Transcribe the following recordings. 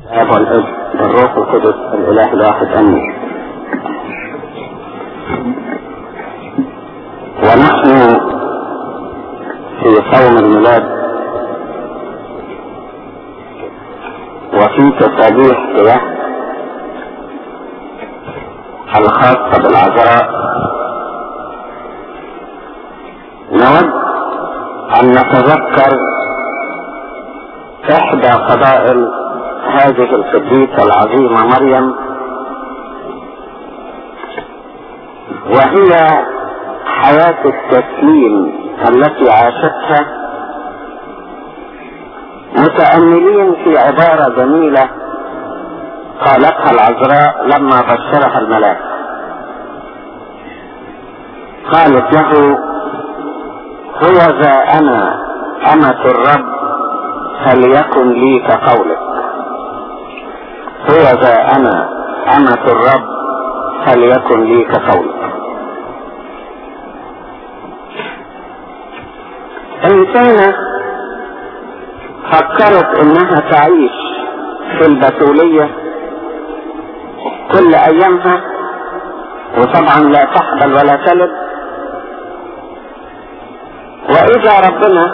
الاب والابن والروح القدس الاله الواحد امين ونحن في صوم الميلاد وفي تسابيح قيام الخاصة بالعذراء نود أن نتذكر إحدى فضائل هذه القديسة العظيمة مريم وهي حياة التسليم التي عاشتها متأملين في عبارة جميلة قالتها العذراء لما بشرها الملاك قالت له هو ذا أنا أمة الرب فليكن لي كقولك هو ذا أنا أمة الرب فليكن لي كقولك إنسانة فكرت إنها تعيش في البتولية كل أيامها وطبعا لا تحبل ولا تلد وإذا ربنا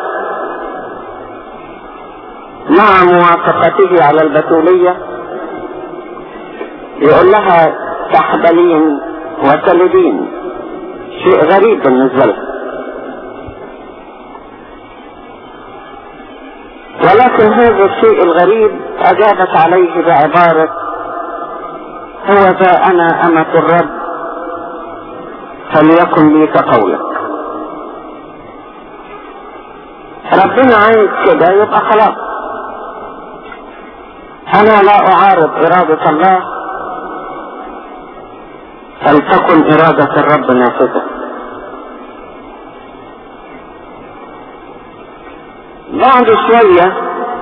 مع موافقته على البتولية يقول لها تحبلين وتلدين شيء غريب بالنسبة لها ولكن هذا الشيء الغريب أجابت عليه بعبارة هو ذا أنا أمة الرب فليكن لي كقولك ربنا عايز كده يبقى خلاص أنا لا أعارض إرادة الله فلتكن إرادة الرب نافذة بعد شوية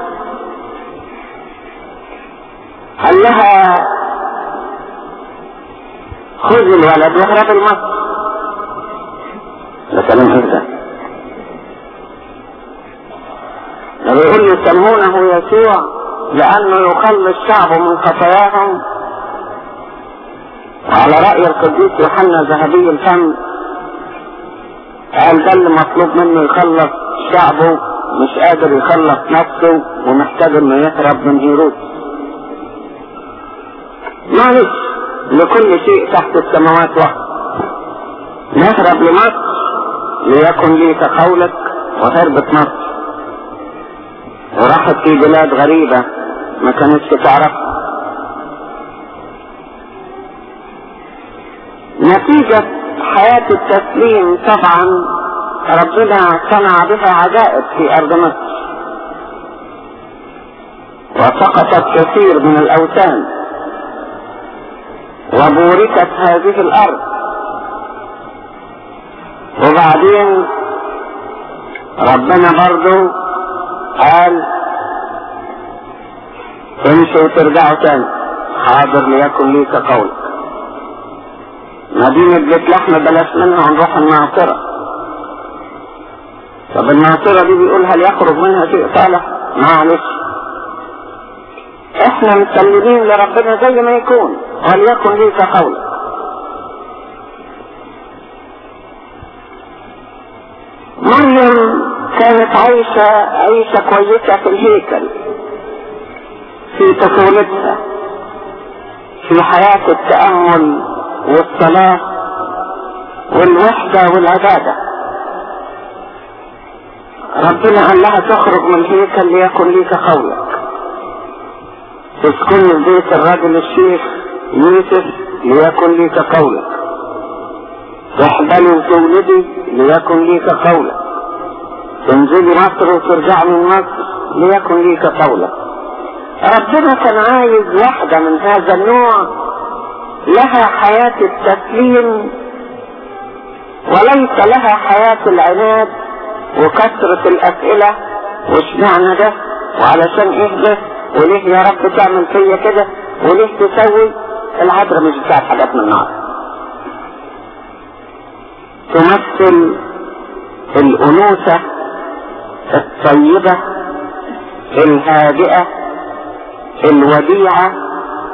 قال لها خذ الولد واهرب المصر ده كلام ايه ده؟ ده بيقول يسمونه يسوع لأنه يخلص شعبه من خطاياهم وعلى رأي القديس يوحنا ذهبي الفم قال ده اللي مطلوب منه يخلص شعبه مش قادر يخلص نفسه ومحتاج انه يهرب من هيروس معلش لكل شيء تحت السماوات وقت نهرب لمصر ليكن لي كقولك وهربت مصر وراحت في بلاد غريبة ما كانتش تعرفها نتيجة حياة التسليم طبعا ربنا صنع بها عجائب في أرض مصر وسقطت كثير من الأوثان وبوركت هذه الأرض وبعدين ربنا برضو قال امشوا وترجعوا تاني حاضر ليكن لي كقولك مدينة بيت لحم بلاش منها ونروح الناصرة طب الناصرة دي بيقول هل يخرج منها شيء صالح معلش احنا مسلمين لربنا زي ما يكون وليكن لي كقولك مريم كانت عايشة عيشة كويسة في الهيكل في طفولتها في حياة التأمل والصلاة والوحدة والعبادة ربنا قال لها تخرج من الهيكل ليكن لي كقولك تسكن في بيت الرجل الشيخ يوسف ليكن لي كقولك تحبلي وتولدي ليكن لي كقولك تنزلي مصر وترجعي من مصر ليكن لي كقولك ربنا كان عايز واحدة من هذا النوع لها حياة التسليم وليس لها حياة العناد وكثرة الأسئلة واشمعنى ده وعلشان ايه ده وليه يا رب تعمل فيا كده وليه تسوي العذراء مش بتاعت حاجات من النار تمثل الأنوثة الطيبة الهادئة الوديعة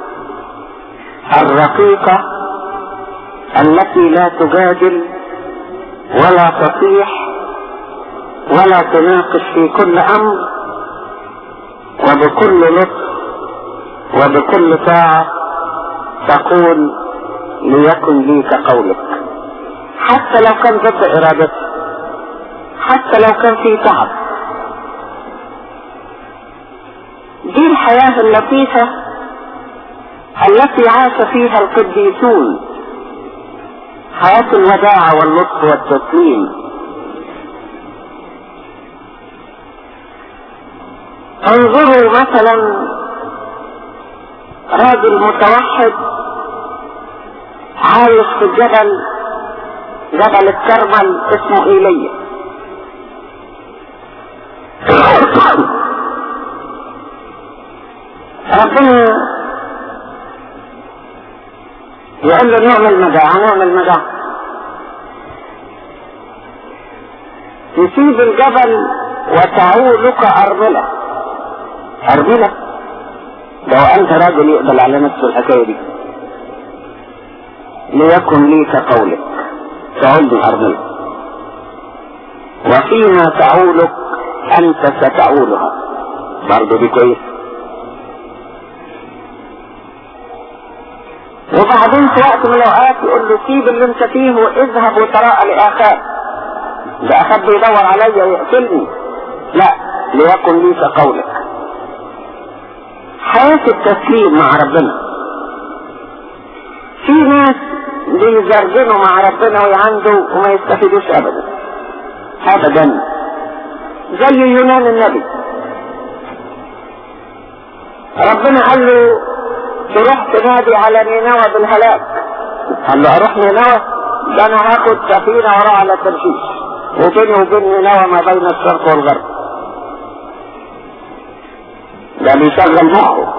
الرقيقة التي لا تجادل ولا تصيح ولا تناقش في كل امر وبكل لطف وبكل طاعة تقول ليكن لي كقولك حتى لو كان ضد ارادتك حتى لو كان في تعب دي الحياة اللطيفة التي عاش فيها القديسون حياة الوداع واللطف والتسليم انظروا مثلا راجل متوحد عايش في الجبل جبل الكرمل اسمه ايليا ربنا يقول له نعمل مجاعة نعمل مجاعة تسيب الجبل وتعودك أرملة أرملة لو أنت راجل يقبل على نفسه الحكاية دي ليكن لي كقولك تعودني أرملة وفيما تعولك أنت ستعولها برضه دي كويس وبعدين في وقت من الاوقات يقول له سيب اللي انت فيه واذهب وتراءى لاخاك ده اخاك بيدور عليا ويقتلني لا ليكن لي كقولك حياة التسليم مع ربنا في ناس بيزرجنوا مع ربنا ويعندوا وما يستفيدوش ابدا هذا جنة زي يونان النبي ربنا قال له تروح تنادي على نينوى بالهلاك قال له اروح نينوى ده انا هاخد سفينة وراء على ترشيش وبيني وبين نينوى ما بين الشرق والغرب ده بيشغل مخه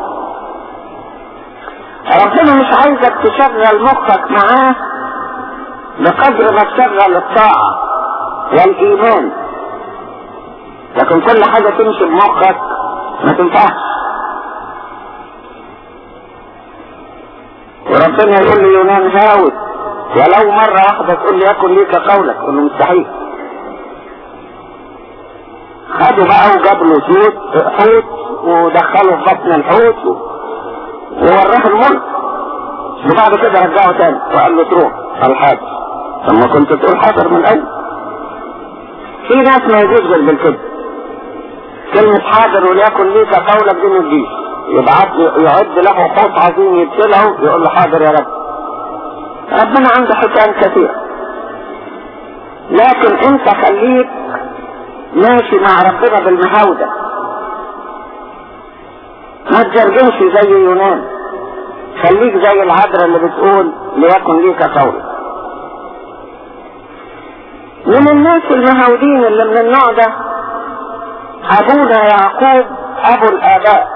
ربنا مش عايزك تشغل مخك معاه بقدر ما تشغل الطاعة والإيمان لكن كل حاجة تمشي بمخك ما تنفعش وربنا يقول لي يونان هاوت ولو مرة واحدة تقول لي يكن ليك قولك قول له مستحيل خدوا بقى وجاب له زيت حوت ودخله في بطن الحوت ووراه الملك وبعد كده رجعه تاني وقال له تروح قال حاضر طب ما كنت تقول حاضر من الاول في ناس ما يجوز غير بالكذب كلمة حاضر وليكن ليك قولك دي ما تجيش يبعت يعد له حوت عظيم يبتلعه يقول له حاضر يا رب ربنا عنده حكام كثيرة لكن انت خليك ماشي مع ربنا بالمهاودة ما تجرجمش زي يونان خليك زي العذراء اللي بتقول ليكن ليك قولك من الناس المهاودين اللي من النوع ده ابونا يعقوب ابو الاباء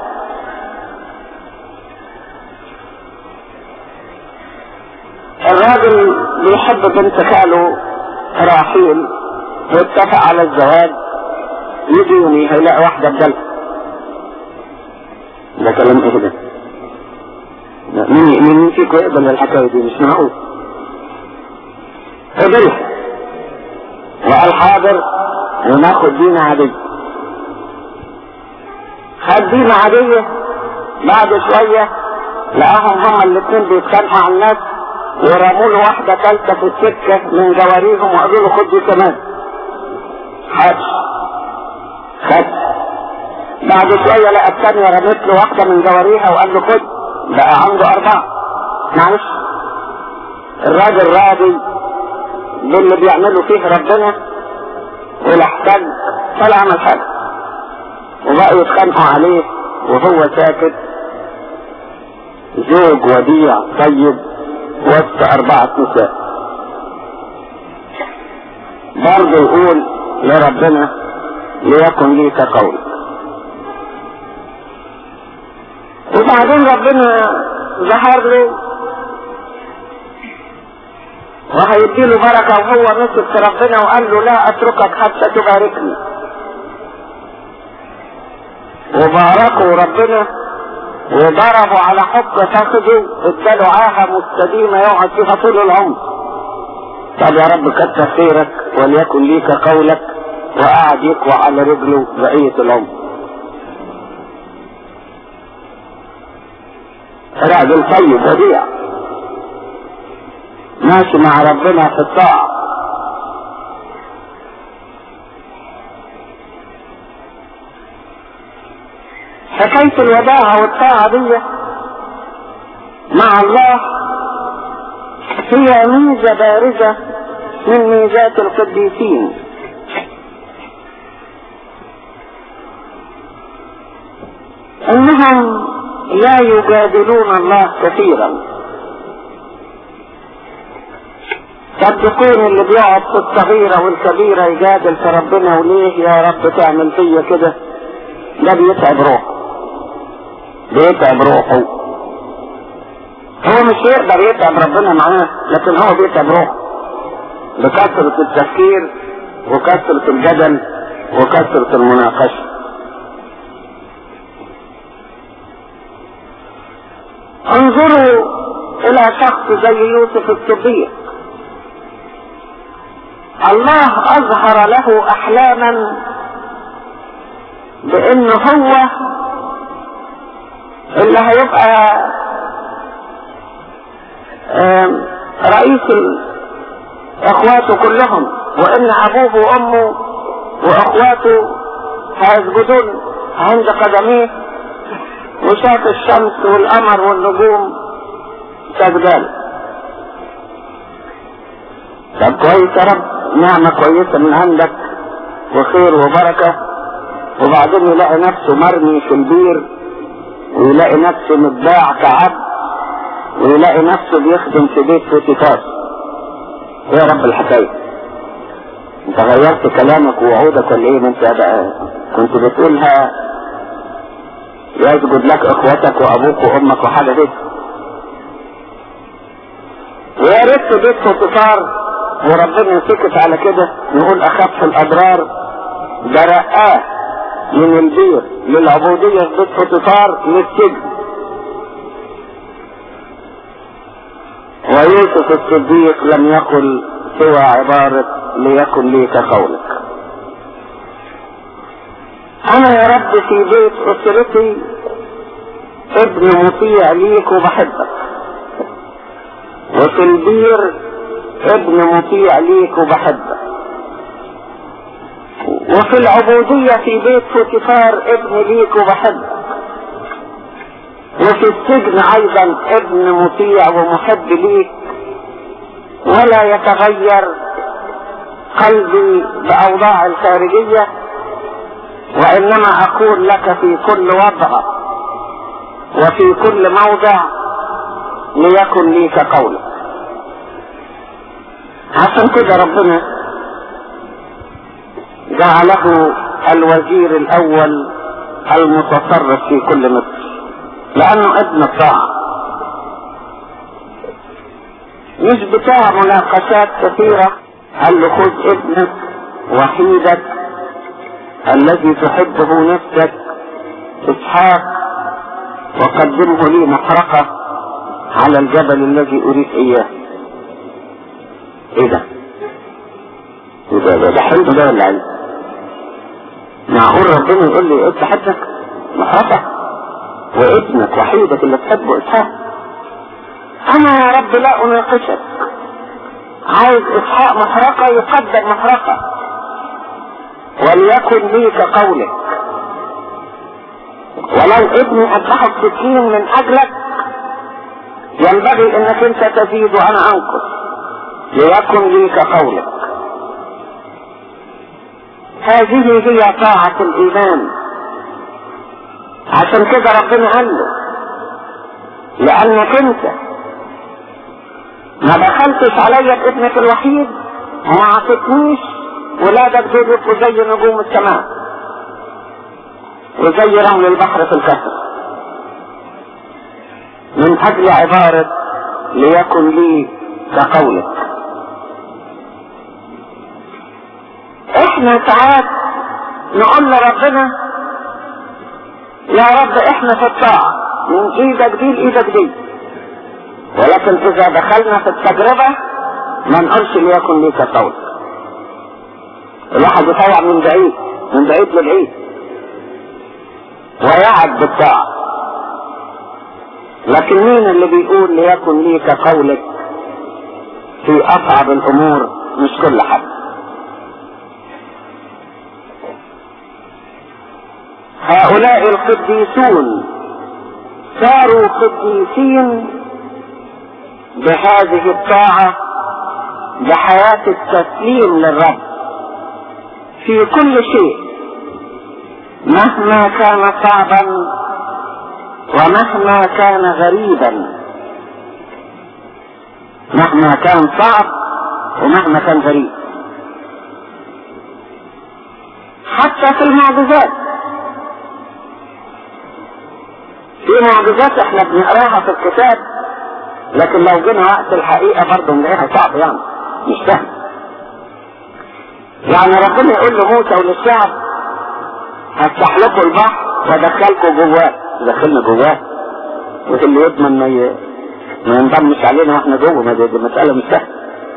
الراجل بيحب بنت خاله راحيل واتفق على الزواج يجي يومي هيلاقي واحدة بدلها ده كلام ايه ده؟ مين مين فيكم يقبل الحكاية دي مش معقول قبلها وقال حاضر وناخد دينا عادية خد دينا عادية بعد شوية لقاهم هما الاتنين بيتخانقوا على الناس ورموا له واحدة ثالثة في السكة من جواريهم وقالوا له خد دي كمان خد خد بعد شوية لقى الثانية رمت له واحدة من جواريها وقال له خد بقى عنده أربعة معلش الراجل راضي باللي بيعملوا فيه ربنا ولا احتاج ولا عمل حاجة وبقوا يتخانقوا عليه وهو ساكت زوج وديع طيب وسط أربعة نساء برضه يقول لربنا ليكن لي كقولك وبعدين ربنا ظهر له وهيديله بركة وهو مسك في ربنا وقال له لا اتركك حتى تباركني وباركوا ربنا وضربوا على حق فخذه اداله عاهة مستديمة يقعد فيها طول العمر طب يا رب كتر خيرك وليكن ليك قولك وقعد يقوى على رجله بقية العمر راجل طيب وديع ماشي مع ربنا في الطاعة حكاية الوداعة والطاعة دي مع الله هي ميزة بارزة من ميزات القديسين انهم لا يجادلون الله كثيرا صدقوني اللي بيقعد في الصغيرة والكبيرة يجادل في ربنا وليه يا رب تعمل فيا كده ده بيتعب روحه بيتعب روحه هو مش يقدر يتعب ربنا معاه لكن هو بيتعب روحه بكثرة التفكير وكثرة الجدل وكثرة المناقشة انظروا الى شخص زي يوسف الصديق الله اظهر له احلاما بانه هو اللي هيبقى رئيس اخواته كلهم وان ابوه وامه واخواته هيسجدون عند قدميه وشاف الشمس والقمر والنجوم سجدان طب كويس يا رب نعمة كويسة من عندك وخير وبركة وبعدين يلاقي نفسه مرمي في البير ويلاقي نفسه متباع كعبد ويلاقي نفسه بيخدم في بيت فوتيفار ايه يا رب الحكاية انت غيرت كلامك ووعودك ولا ايه ما انت بقى كنت بتقولها يسجد لك اخوتك وابوك وامك وحاجة دي ويا ريت في بيت فوتيفار وربنا سكت على كده نقول اخف الاضرار ده رقاه من البير للعبودية في بيت فوتيفار للسجن ويوسف الصديق لم يقل سوى عبارة ليكن لي كقولك انا يا رب في بيت اسرتي ابن مطيع ليك وبحبك وفي البير ابن مطيع ليك وبحبك وفي العبودية في بيت فوتيفار ابن ليك وبحبك وفي السجن ايضا ابن مطيع ومحب ليك ولا يتغير قلبي باوضاع الخارجية وانما اقول لك في كل وضع وفي كل موضع ليكن لي كقولك عشان كده ربنا جعله الوزير الاول المتصرف في كل مصر لانه ابن الطاعة مش بتاع مناقشات كثيرة قال له خذ ابنك وحيدك الذي تحبه نفسك اسحاق وقدمه لي محرقة على الجبل الذي اريد اياه ايه ده ايه ده ده, ده حلم ده ولا علم معقول ربنا يقول لي انت حدك محرقة وابنك وحيدك اللي تحبه اسحاق انا يا رب لا اناقشك عايز اسحاق محرقة يقدم محرقة وليكن لي كقولك ولو ابني اذبحك سكين من اجلك ينبغي انك انت تزيد وانا انقص ليكن لي كقولك هذه هي طاعة الايمان عشان كده ربنا قال له لانك انت ما دخلتش عليا بابنك الوحيد وما عطتنيش ولادك دول يبقوا زي نجوم السماء وزي رمل البحر في الكهف من اجل عبارة ليكن لي كقولك احنا ساعات نقول لربنا يا رب احنا في الطاعة من ايدك دي لايدك دي ولكن اذا دخلنا في التجربة ما نقولش ليكن ليك قول الواحد يطوع من بعيد من بعيد لبعيد ويعد بالطاعة لكن مين اللي بيقول ليكن ليك قولك في اصعب الامور مش كل حد هؤلاء القديسون صاروا قديسين بهذه الطاعة بحياة التسليم للرب في كل شيء مهما كان صعبا ومهما كان غريبا مهما كان صعب ومهما كان غريب حتى في المعجزات في معجزات احنا بنقراها في الكتاب لكن لو جينا وقت الحقيقة برضه نلاقيها صعب يعني مش سهل يعني ربنا يقول لموسى وللشعب هفتح لكم البحر وادخلكم جواه دخلنا جواه واللي يضمن ما ي... ما ينضمش علينا واحنا جوه ما دي, دي مسألة مش سهلة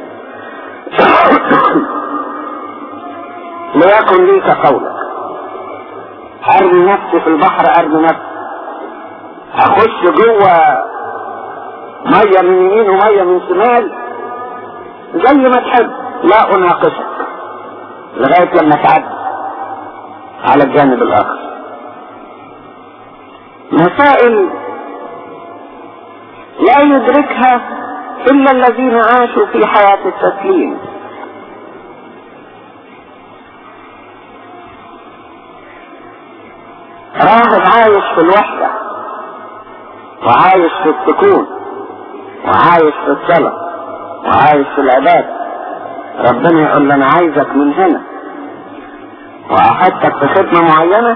ليكن ليك قولك ارمي نفسي في البحر ارمي نفسي اخش جوه مية من يمين ومية من شمال زي ما تحب لا اناقشك لغاية لما تعدي على الجانب الاخر مسائل لا يدركها الا الذين عاشوا في حياة التسليم راهب عايش في الوحدة وعايش في السكون وعايش في الصلاة وعايش في العبادة ربنا يقول له انا عايزك من هنا واحطك في خدمة معينة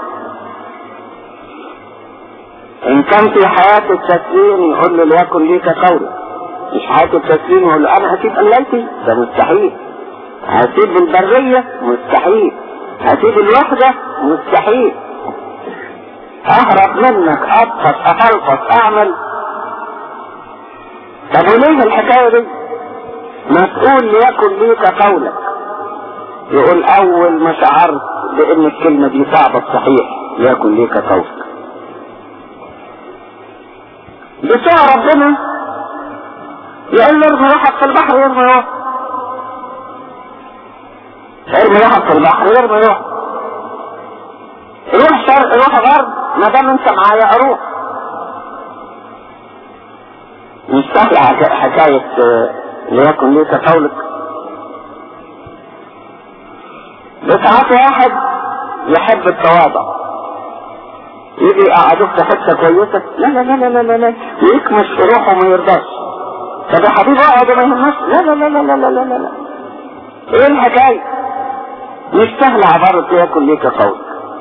ان كان في حياة التسليم يقول له ليكن ليك قولي مش حياة التسليم يقول له انا هسيب قلالتي ده مستحيل هسيب البرية مستحيل هسيب الوحدة مستحيل اهرب منك ابخس افلفص اعمل طب وليه الحكاية دي مسؤول ليكن ليك قولك يقول اول ما شعرت بان الكلمة دي صعبة صحيح ليكن ليك قولك بتوع ربنا يقول له ارمي روحك في البحر يرمي روحك ارمي روحك في البحر يرمي روحك روح شرق روح غرب ما دام انت معايا اروح مش سهلة حكاية ليكن ليك قولك بساعات واحد يحب التواضع يجي يقعدوك في حته كويسه لا لا لا لا لا لا ويكمش في روحه وما يرضاش طب يا حبيبي اقعد ما يهمش لا لا لا لا لا لا لا لا لا ايه الحكايه؟ مش سهله عباره ياكل ليك قول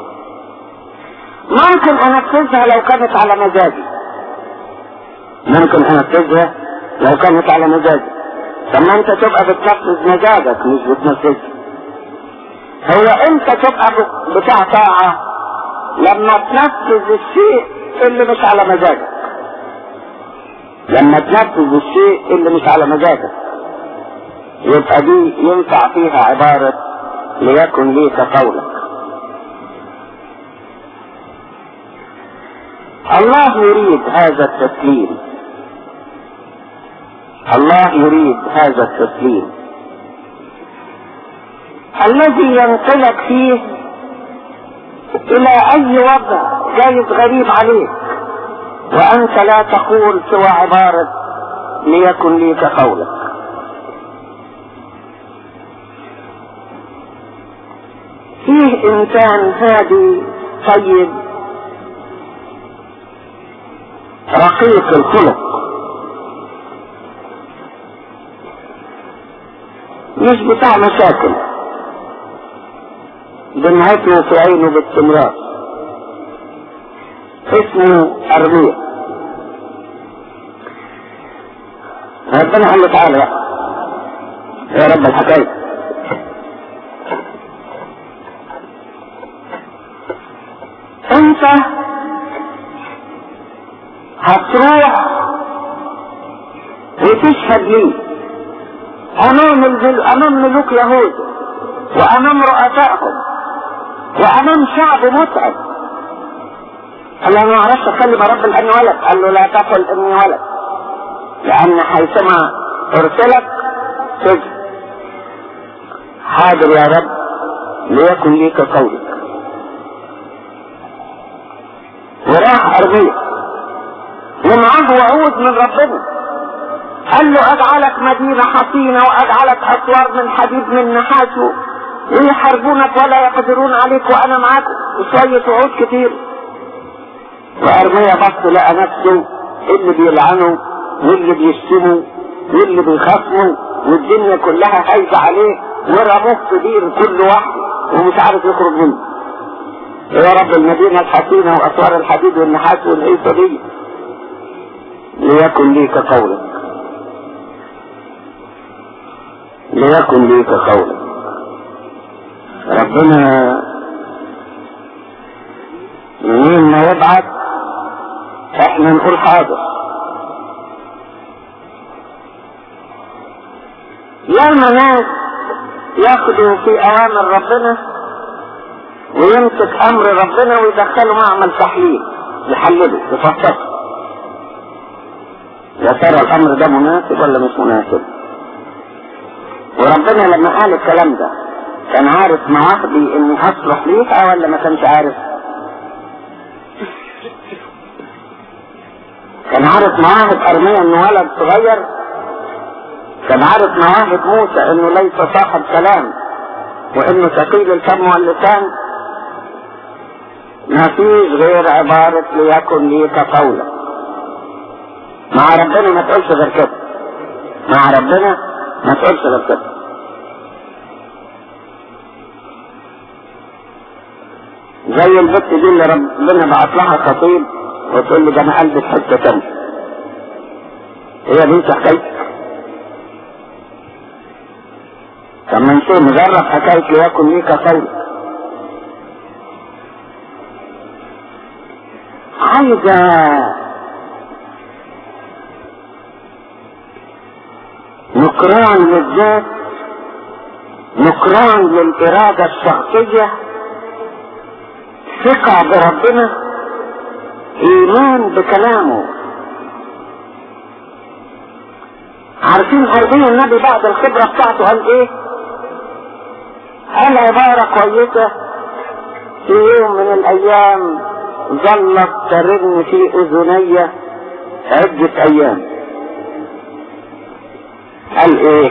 ممكن انفذها لو كانت على مزاجي ممكن انفذها لو كانت على مزاجي طب ما انت تبقى بتنفذ مزاجك مش بتنفذها هو انت تبقى بتاع طاعه لما تنفذ الشيء اللي مش على مزاجك لما تنفذ الشيء اللي مش على مزاجك يبقى دي ينفع فيها عبارة ليكن ليك قولك الله يريد هذا التسليم الله يريد هذا التسليم الذي ينقلك فيه الى اي وضع جايز غريب عليك وانت لا تقول سوى عبارة ليكن ليك قولك فيه انسان هادي طيب رقيق الخلق مش بتاع مشاكل دمعته في عينه باستمرار اسمه أرمية ربنا قال له تعالى بقى يا رب الحكاية انت هتروح وتشهد لي امام المل... امام ملوك يهوذا وامام رؤسائهم وامام شعب متعب قال له انا ما اعرفش اكلم رب الاني ولد قال له لا تقل اني ولد لان حيثما ارسلك تجد حاضر يا رب ليكن ليك قولك وراح ارميه ومعاه وعود من ربنا قال له اجعلك مدينة حصينة واجعلك اسوار من حديد من نحاس ويحاربونك ولا يقدرون عليك وانا معاك وشوية وعود كتير وارميا بص لقى نفسه اللي بيلعنه واللي بيشتمه واللي بيخصمه والدنيا كلها خايفة عليه ورموه في بير كل واحد ومش عارف يخرج منه يا رب المدينة الحصينة واسوار الحديد والنحاس والعيسى دي ليكن ليك قولك ليكن ليك قولك ربنا منين ما يبعت احنا نقول حاضر ياما ناس ياخدوا في اوامر ربنا ويمسك امر ربنا ويدخله معمل تحليل يحلله يفصله يا ترى الامر ده مناسب ولا مش مناسب وربنا لما قال الكلام ده كان عارف مواهبي اني اصلح ليها ولا ما كانش عارف كان عارف مواهب ارميا انه ولد صغير كان عارف مواهب موسى انه ليس صاحب كلام وانه ثقيل الفم واللسان ما فيش غير عبارة ليكن ليك قولا مع ربنا ما تقولش غير كده مع ربنا ما تقولش غير كده زي البت دي اللي ربنا بعت لها خطيب وتقول لي ده انا قلبي في حته تانية هي بنت حكايتك طب ما نشوف نجرب حكاية ليكن ليك قول عايزة نكران للذات نكران للإرادة الشخصية ثقة بربنا إيمان بكلامه عارفين قربين النبي بعد الخبرة بتاعته قال إيه؟ قال عبارة كويسة في يوم من الأيام ظلت ترن في أذني عدة أيام قال إيه؟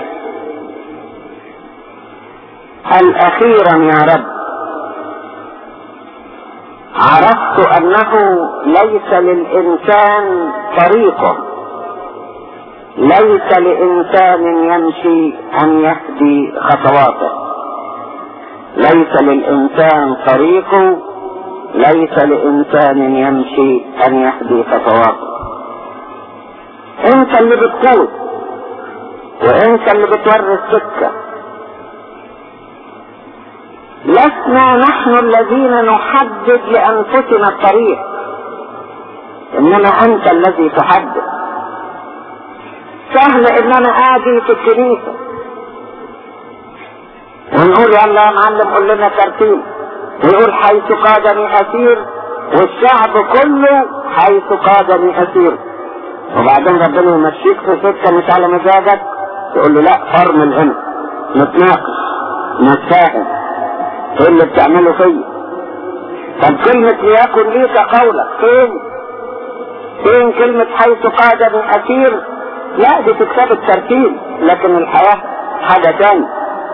قال أخيرا يا رب عرفت انه ليس للانسان طريقه ليس لانسان يمشي ان يهدي خطواته ليس للانسان طريقه ليس لانسان يمشي ان يهدي خطواته انت اللي بتقود وانت اللي بتوري السكه لسنا نحن الذين نحدد لانفسنا الطريق انما انت الذي تحدد سهل ان انا ادي في الكنيسة ونقول يلا يا معلم قول لنا ترتيب ويقول حيث قادني اسير والشعب كله حيث قادني اسير وبعدين ربنا يمشيك في سكة مش على مزاجك تقول له لا فرمل هنا نتناقش نتفاهم ايه اللي بتعمله فيا طب كلمة ليكن ليك قولك فين فين كلمة حيث قادني اسير لا دي في كتاب الترتيب لكن الحياة حاجة تانية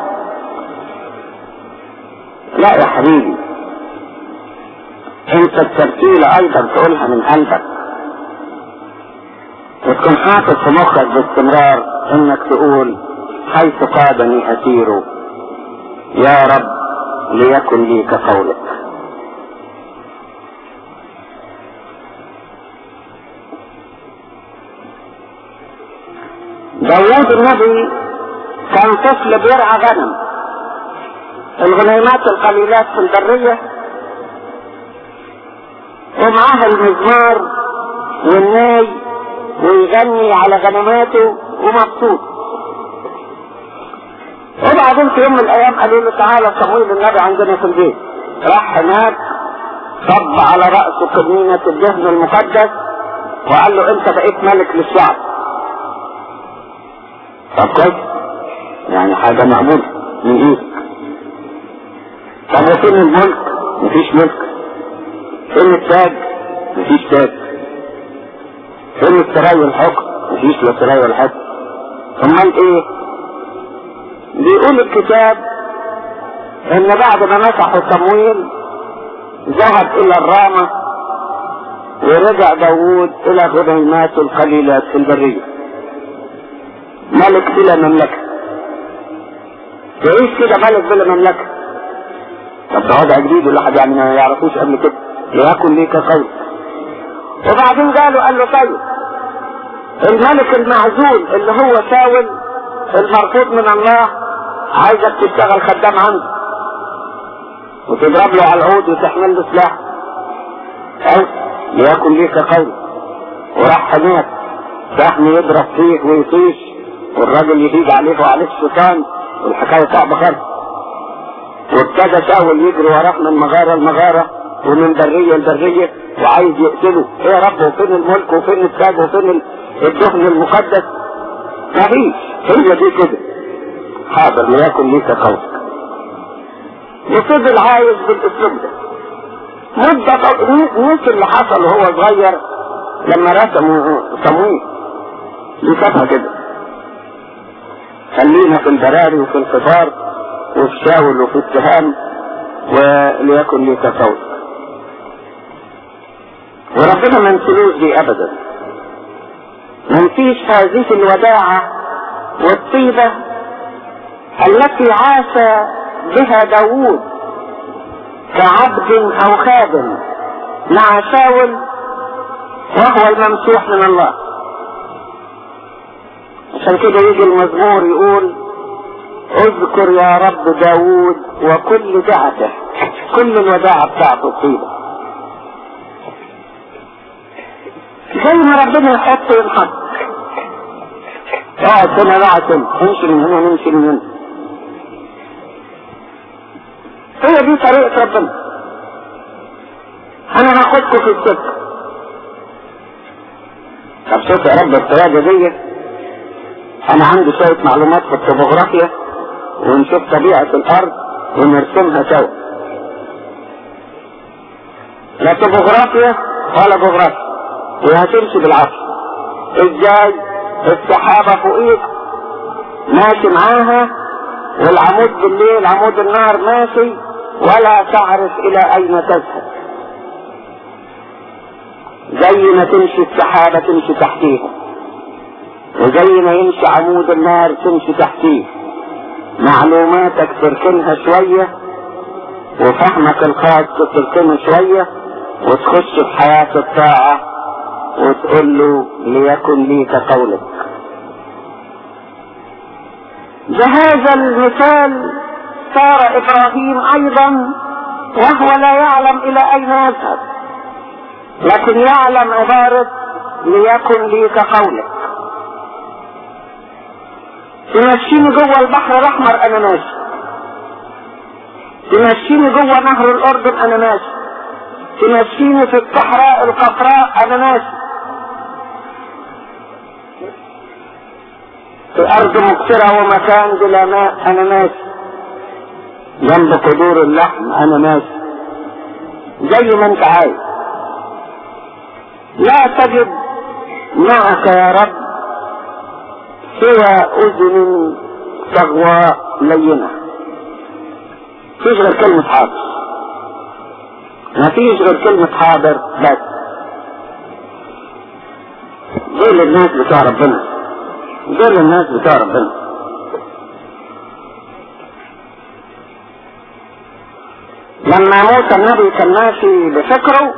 لا يا حبيبي انت الترتيل ايضا تقولها من قلبك وتكون حاطط في مخك باستمرار انك تقول حيث قادني اسير يا رب ليكن لي كقولك داوود النبي كان طفل بيرعى غنم الغنيمات القليلات في البرية ومعاه المزمار والناي ويغني على غنماته ومبسوط وبعدين في يوم من الايام قالوا له تعالى صمويل النبي عندنا في البيت راح هناك صب على رأسه كمينة الدهن المقدس وقال له انت بقيت ملك للشعب طب كويس يعني حاجة مقبولة من ايدك طب وفين الملك مفيش ملك فين التاج مفيش تاج فين السراي والحكم مفيش لا سراي ولا حكم امال ايه بيقول الكتاب ان بعد ما مسحوا صمويل ذهب الى الرامة ورجع داوود الى غنيماته القليلات في البرية ملك بلا مملكة تعيش كده ملك بلا مملكة طب ده وضع جديد الواحد يعني ما يعرفوش قبل كده ليكن ليك قول وبعدين قالوا قال له طيب الملك المعزول اللي هو شاول المرفوض من الله عايزك تشتغل خدام عنده وتضرب له على العود وتحمل له سلاح أو ليكن ليك قول وراح هناك سهم يضرب فيه ويطيش والراجل يهيج عليه وعليه الشيطان والحكاية صعبة خالص وابتدى شاول يجري وراه من مغارة لمغارة ومن برية لبرية وعايز يقتله ايه يا رب وفين الملك وفين التاج وفين الدهن المقدس مفيش هي دي كده حاضر ليكن ليك قول وفضل عايش بالاسلوب ده مدة نسي اللي حصل وهو صغير لما رسموا صمويل لفتها كده خلينا في البراري وفي الخفار وفي شاول وفي اتهام وليكن ليك قول وربنا ما نسلوش دي ابدا ما نسيش هذه الوداعة والطيبة التي عاش بها داوود كعبد او خادم مع شاول وهو الممسوح من الله عشان كده يجي المزمور يقول اذكر يا رب داوود وكل دعته كل الوداعة بتاعته الطيبة زي ما ربنا يحط ينحط اقعد هنا اقعد هنا امشي من هنا نمشي من هنا هي دي طريقة ربنا انا هاخدكم في السكة طب شوف يا رب الطريقة دي انا عندي شوية معلومات في الطبوغرافيا ونشوف طبيعة الارض ونرسمها سوا لا طبوغرافيا ولا جغرافيا وهتمشي بالعقل ازاي السحابة فوقيك ماشي معاها والعمود بالليل عمود النهر ماشي ولا تعرف الى اين تذهب زي ما تمشي السحابة تمشي تحتيها وزي ما يمشي عمود النار تمشي تحتيه معلوماتك تركنها شوية وفهمك الخاص تركنه شوية وتخش في حياة الطاعة وتقول له ليكن ليك قولك بهذا المثال صار ابراهيم ايضا وهو لا يعلم الى اين يذهب لكن يعلم عبارة ليكن ليك قولك تمشيني جوه البحر الاحمر انا ماشي تمشيني جوه نهر الاردن انا ماشي تمشيني في الصحراء القفراء انا ماشي في ارض مقصرة ومكان بلا ماء انا ماشي جنب قدور اللحم انا ماشي زي ما انت عايز لا تجد معك يا رب سوى اذن صغواء لينة فيش غير كلمة حاضر ما فيش غير كلمة حاضر بس دول الناس بتوع ربنا دول الناس بتوع ربنا لما موسى النبي كان ماشي بفكره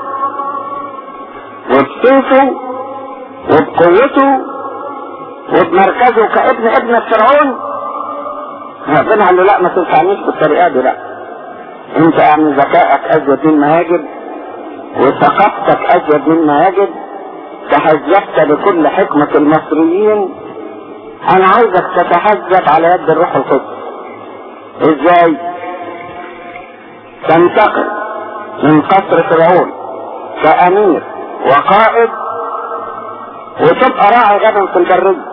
وبسيفه وبقوته وبمركزه كابن ابن فرعون ربنا قال له لا ما تنفعنيش بالطريقه دي لا انت يعني ذكائك ازيد مما يجب وثقافتك ازيد مما يجب تهذبت بكل حكمة المصريين انا عايزك تتهذب على يد الروح القدس ازاي تنتقل من قصر فرعون كامير وقائد وتبقى راعي غنم في البرية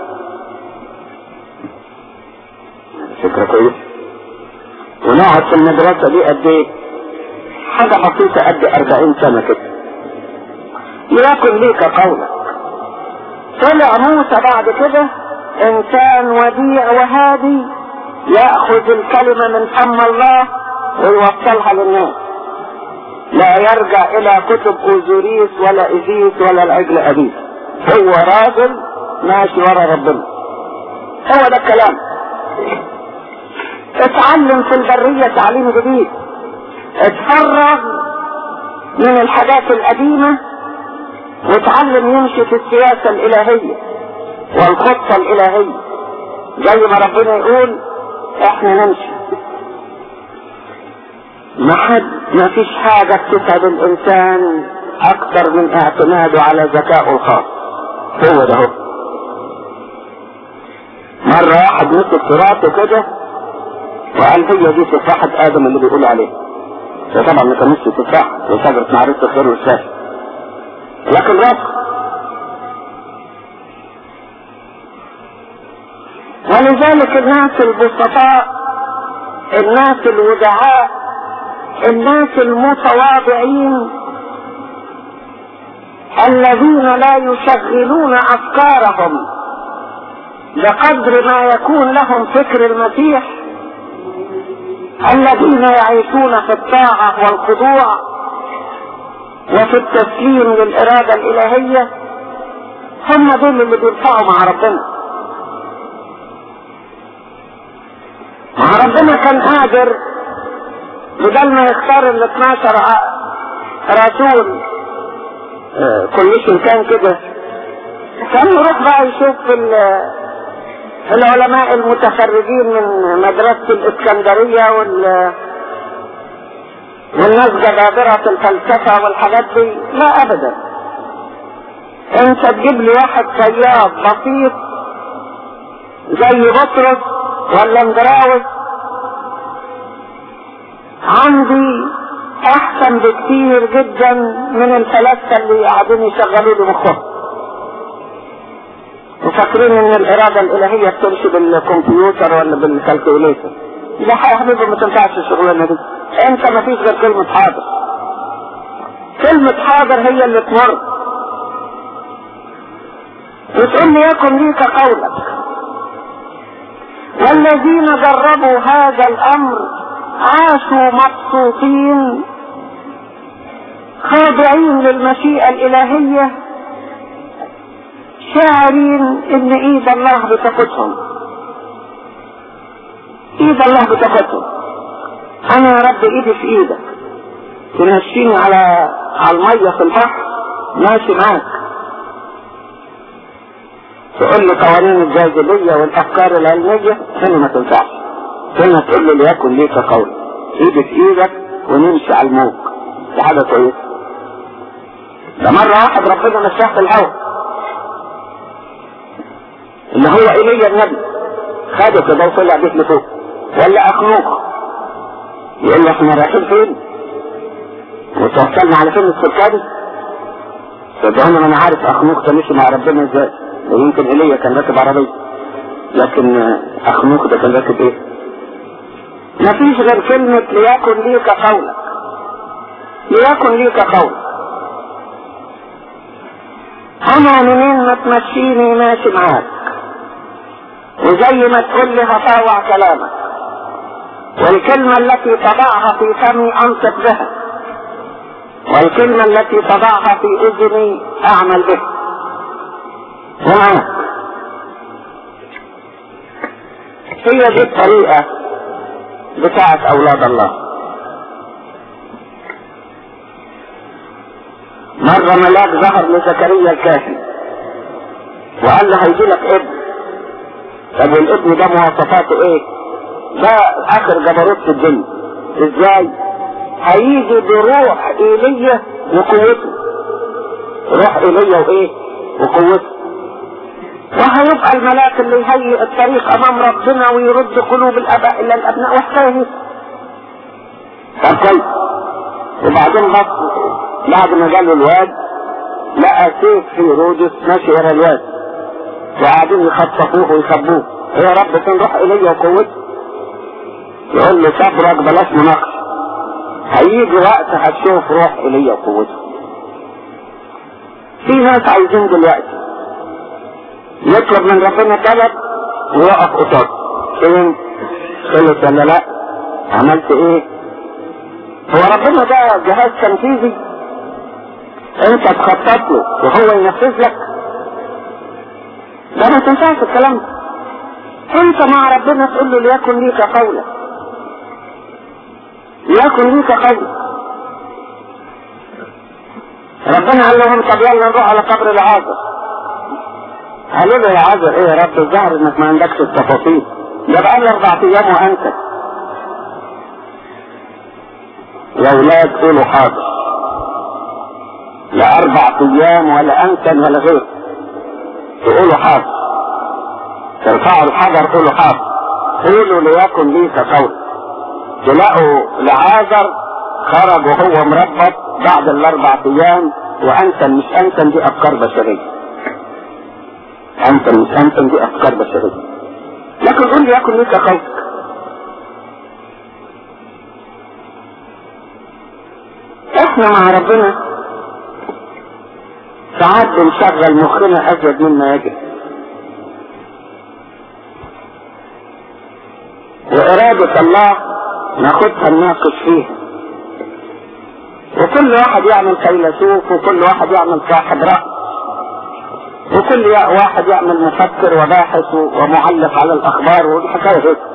فكرة كويسة ونقعد في المدرسة دي قد ايه حاجة بسيطة قد أربعين سنة كده ليكن ليك قولك طلع موسى بعد كده انسان وديع وهادي يأخذ الكلمة من فم الله ويوصلها للناس لا يرجع الى كتب اوزوريس ولا ازيس ولا العجل ابيه هو راجل ماشي ورا ربنا هو ده الكلام اتعلم في البرية تعليم جديد اتفرغ من الحاجات القديمة وتعلم يمشي في السياسة الالهية والخطة الالهية زي ما ربنا يقول احنا نمشي ما حد ما فيش حاجة بتسعد الانسان اكتر من اعتماده على ذكائه الخاص هو ده هو مرة واحد مسك تراثه كده وقال هي دي تفاحة ادم اللي بيقول عليه فطبعا ما كانش تفاح وشجرة معرفة الخير والشر لكن رفض ولذلك الناس البسطاء الناس الودعاء الناس المتواضعين الذين لا يشغلون افكارهم بقدر ما يكون لهم فكر المسيح الذين يعيشون في الطاعة والخضوع وفي التسليم للإرادة الإلهية هم دول اللي بينفعوا مع ربنا مع ربنا كان قادر بدل ما يختار ال 12 رسول كل كان كده كان يروح بقى يشوف العلماء المتخرجين من مدرسة الاسكندرية وال والناس جبابرة الفلسفة والحاجات دي لا ابدا انت تجيب لي واحد صياد بسيط زي بطرس ولا اندراوس عندي احسن بكتير جدا من الفلاسفه اللي قاعدين يشغلوا لي مخهم وفاكرين ان الاراده الالهيه بتمشي بالكمبيوتر ولا بالكالكوليتر لا يا حبيبي ما تنفعش الشغلانه دي انت ما فيش غير كلمه حاضر كلمه حاضر هي اللي تمر وتقول لي يكن ليك قولك والذين جربوا هذا الامر عاشوا مبسوطين خاضعين للمشيئة الإلهية شاعرين إن إيد الله بتاخدهم إيد الله بتاخدهم أنا يا رب إيدي في إيدك تمشيني على على المية في البحر ماشي معاك تقول لي قوانين الجاذبية والأفكار العلمية هنا ما تنفعش هنا تقول له ليكن ليك قول ايدي في ايدك ونمشي على الموج دي حاجة كويسة ده مرة واحد ربنا مشاه في الهواء اللي هو ايليا النبي خده كده وطلع بيت لفوق ولا اخنوخ يقول له احنا رايحين فين؟ وتوصلنا على فين السكة دي؟ صدقني انا عارف اخنوخ ده مشي مع ربنا ازاي ويمكن ايليا كان راكب عربية لكن اخنوخ ده كان راكب ايه؟ مفيش غير كلمة ليكن ليك قولك ليكن ليك قولك انا منين ما تمشيني ماشي معاك وزي ما تقول لي هطاوع كلامك والكلمة التي تضعها في فمي انطق بها والكلمة التي تضعها في اذني اعمل بها ومعاك هي دي الطريقة بتاعت اولاد الله مرة ملاك ظهر لزكريا الكاهن وقال له هيجي لك ابن طب والابن ده مواصفاته ايه ده اخر جبروت في الدنيا ازاي هيجي بروح ايلية وقوته روح ايليا وايه وقوته وهيبقى الملاك اللي يهيئ الطريق امام ربنا ويرد قلوب الاباء الى الابناء وحكايه طب كويس وبعدين بص بعد ما قالوا الواد لقى سيف في رودس ماشي ورا الواد وقاعدين يخطفوه ويخبوه يا رب فين روح ايليا وقوته يقول له صبرك بلاش مناقشه هيجي وقت هتشوف روح ايليا وقوته في ناس عايزين دلوقتي يطلب من ربنا طلب ويقف قصاد فين خلص ولا لا عملت ايه هو ربنا ده جهاز تنفيذي انت تخطط له وهو ينفذ لك ده ما تنفعش الكلام ده انت مع ربنا تقول له ليكن ليك قولا ليكن ليك قولا ربنا قال لهم طب يلا نروح على قبر العازر قالوا له يا عازر ايه يا رب الظاهر انك ما عندكش التفاصيل ده بقى لي اربع ايام وانت يا اولاد قولوا حاضر لا اربع ايام ولا انسى ولا غير تقولوا حاضر ترفعوا الحجر قولوا حاضر قولوا ليكن ليك قول تلاقوا لعازر خرج وهو مربط بعد الاربع ايام وانسى مش انسى دي افكار بشريه انسى مش انسى دي افكار بشريه لكن قول لي يكن ليك قولك احنا مع ربنا ساعات بنشغل مخنا ازيد مما يجب وإرادة الله ناخدها نناقش فيها وكل واحد يعمل فيلسوف وكل واحد يعمل صاحب رأي وكل واحد يعمل مفكر وباحث ومعلق على الأخبار والحكاية هيك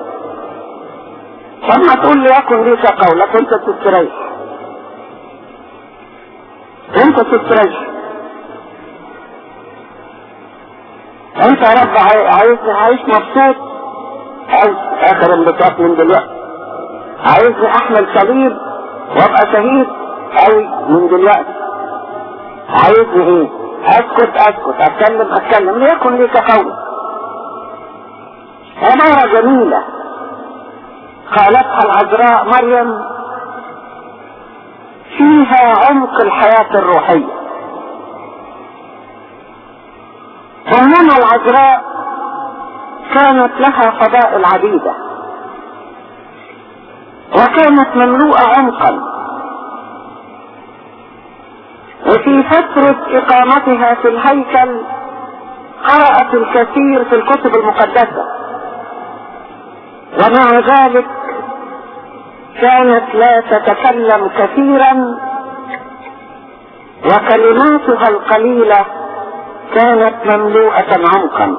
فما تقول لي يكن ليك قولك انت تستريح انت تستريح انت يا رب عايز عايش مبسوط عايز اخر انبساط من دلوقتي عايزني احمل صليب وابقى شهيد قوي من دلوقتي عايزني ايه اسكت اسكت اتكلم اتكلم ليكن ليك قول عبارة جميلة قالتها العذراء مريم فيها عمق الحياة الروحية أمنا العذراء كانت لها فضائل عديدة وكانت مملوءة عمقا وفي فترة إقامتها في الهيكل قرأت الكثير في الكتب المقدسة ومع ذلك كانت لا تتكلم كثيرا وكلماتها القليلة كانت مملوءة عمقا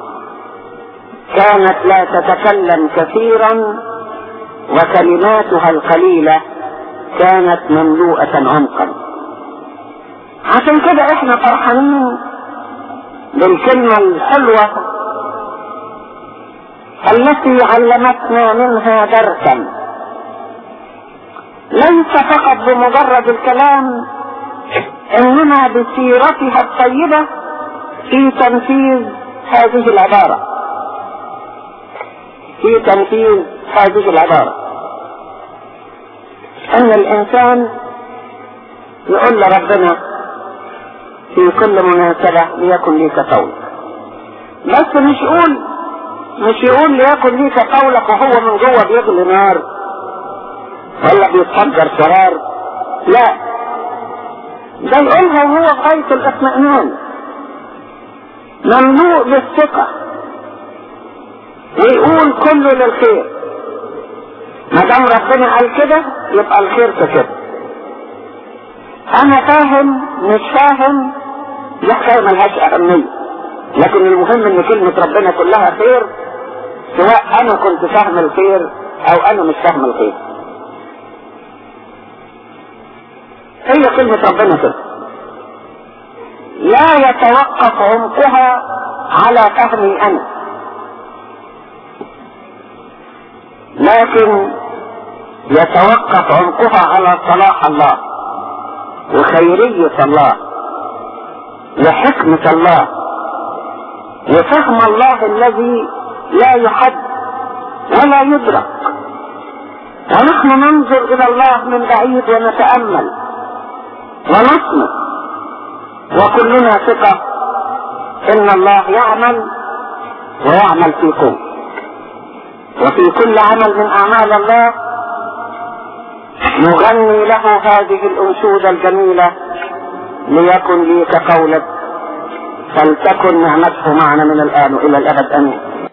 كانت لا تتكلم كثيرا وكلماتها القليلة كانت مملوءة عمقا عشان كده احنا فرحانين بالكلمة الحلوة التي علمتنا منها درسا ليس فقط بمجرد الكلام انما بسيرتها الطيبة في تنفيذ هذه العبارة في تنفيذ هذه العبارة ان الانسان يقول لربنا في كل مناسبة ليكن ليك قول بس مش يقول مش يقول ليكن ليك قولك وهو من جوه بيغلي نار ولا بيتفجر شرار لا ده يقولها وهو غاية الاطمئنان مملوء بالثقة ويقول كله للخير ما دام ربنا قال كده يبقى الخير في كده انا فاهم مش فاهم دي حكايه ملهاش اهميه لكن المهم ان كلمه ربنا كلها خير سواء انا كنت فاهم الخير او انا مش فاهم الخير هي كلمة ربنا كده لا يتوقف عمقها على فهمي انا لكن يتوقف عمقها على صلاح الله وخيرية الله لحكمة الله وفهم الله الذي لا يحد ولا يدرك ونحن ننظر الى الله من بعيد ونتأمل ونصمت وكلنا ثقة ان الله يعمل ويعمل فيكم وفي كل عمل من اعمال الله نغني له هذه الانشودة الجميلة ليكن لي كقولك فلتكن نعمته معنا من الان والى الابد امين